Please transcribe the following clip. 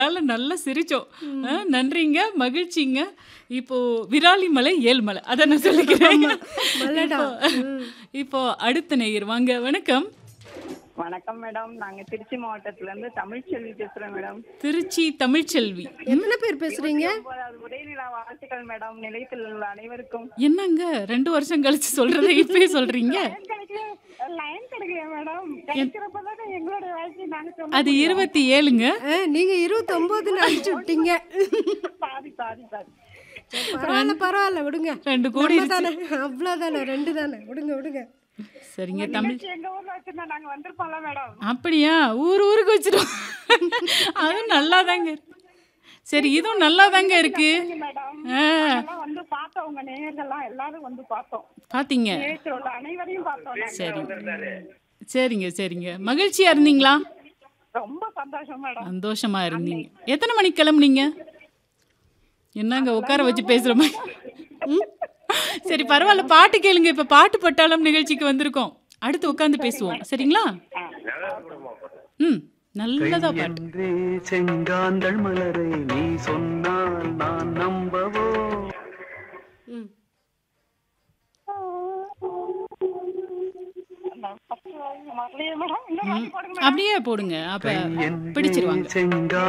அதனால நல்லா சிரிச்சோம். அ நன்றிங்க, மகிழ்ச்சிங்க. இப்போ விராலிமலை, ஏழ்மலை அத நான் சொல்லிக்கிறேன். ஆமா. மலைடா. இப்போ ம். இப்போ அடுத்த நேயர் வாங்க. வணக்கம். வணக்கம் மேடம் நாங்க திருச்சி மாவட்டத்துல இருந்து தமிழ்ச்செல்வி பேசுறேன் மேடம் திருச்சி தமிழ்ச்செல்வி. எத்தனை பேர் பேசுறீங்க? ஒன்பதாவது உதயநிலா வாழ்த்துக்கள் மேடம் நிலையத்தில் உள்ள அனைவருக்கும் என்னங்க 2 வருஷம் கழிச்சு சொல்றத இப்பயே சொல்றீங்க? லைன் கிடைக்கல லைன் கிடைக்கல மேடம் கிடைக்கிறப்பதான் எங்களுடைய வாழ்க்கை நாங்க சொல்ல அது 27ங்க. ஆ, நீங்க 29ன்னு அடிச்சு விட்டீங்க. சாரி சாரி சாரி பரவாயில்ல பரவாயில்ல விடுங்க. 2 கோடி நம்ம தானே இருக்கு. அவ்வளவுதானே ரெண்டு தானே விடுங்க விடுங்க. சரிங்க தமிழ் நிகழ்ச்சி எங்க ஊர்ல வச்சிருந்தா நாங்க வந்திருப்போம்ல மேடம் அப்படியா? ஊர் ஊருக்கு வச்சிரும். அதுவும் நல்லாதாங்க இருக்கு. சரி இதுவும் நல்லாதாங்க இருக்கு. மேடம் ஆ எல்லாம் வந்து பார்த்தோம் உங்க நேயர்கள்லாம் எல்லாரும் வந்து பார்த்தோம் பாத்தீங்க. நிலையத்தில் உள்ள அனைவரையும் பார்த்தோம் நாங்க. சரி. சரிங்க, சரிங்க. மகிழ்ச்சியா இருந்தீங்களா? ரொம்ப சந்தோஷம் மேடம் சந்தோஷமா இருந்தீங்க. எத்தனை மணிக்கு கிளம்புனீங்க? என்னங்க உட்கார வச்சு பேசுற மாதிரி. ம்? சரி பரவாயில்ல பாட்டு கேளுங்க. இப்ப பாட்டு பட்டாளம் நிகழ்ச்சிக்கு வந்திருக்கோம். அடுத்து உட்காந்து பேசுவோம். சரிங்களா? ம். நல்லதா பாட்டு. கையென்றே செங்காந்தள் மலரை நீ சொன்னால் நான் நம்பவோ ம். வரலையே மேடம் இந்த மாதிரி போடுங்க அப்படியே போடுங்க. அப்ப கையென்றே பிடிச்சிருவாங்க. செங்கா